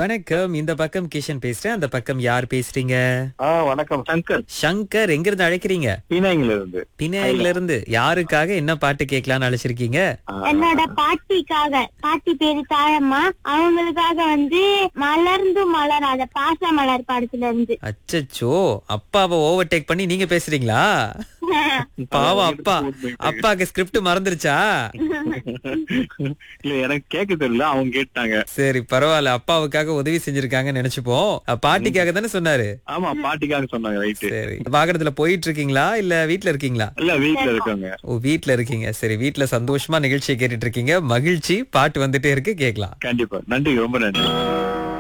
வணக்கம் இந்த பக்கம் கிஷன் பேசுறேன் அந்த பக்கம் யார் பேசுறீங்க ஆ வணக்கம் சங்கர் சங்கர் எங்க இருந்து அழைக்கிறீங்க பீனாங்கில இருந்து பினாயில இருந்து யாருக்காக என்ன பாட்டு கேட்கலாம்னு அழைச்சிருக்கீங்க என்னோட பாட்டிக்காக பாட்டி பேரு தாழம்மா அவங்களுக்காக வந்து மலர்ந்து மலராத பாச மலர் படத்துல இருந்து அச்சச்சோ அப்பாவை ஓவர்டேக் பண்ணி நீங்க பேசுறீங்களா பாவம் அப்பா அப்பாக்கு ஸ்கிரிப்ட் மறந்துருச்சா இல்ல எனக்கு கேட்க தெரியல அவங்க கேட்டாங்க சரி பரவாயில்ல அப்பாவுக்காக உதவி செஞ்சிருக்காங்கன்னு நினைச்சுப்போம் அஹ், பாட்டிக்காக தானே சொன்னாரு ஆமா பாட்டிக்காக சொன்னாங்க ரைட்டு சரி வாகனத்துல போயிட்டு இருக்கீங்களா இல்ல வீட்ல இருக்கீங்களா இல்ல வீட்டுல இருக்காங்க ஓ வீட்ல இருக்கீங்க சரி வீட்ல சந்தோஷமா நிகழ்ச்சியை கேட்டுட்டு இருக்கீங்க மகிழ்ச்சி பாட்டு வந்துட்டே இருக்கு கேக்கலாம் கண்டிப்பா நன்றி ரொம்ப நன்றி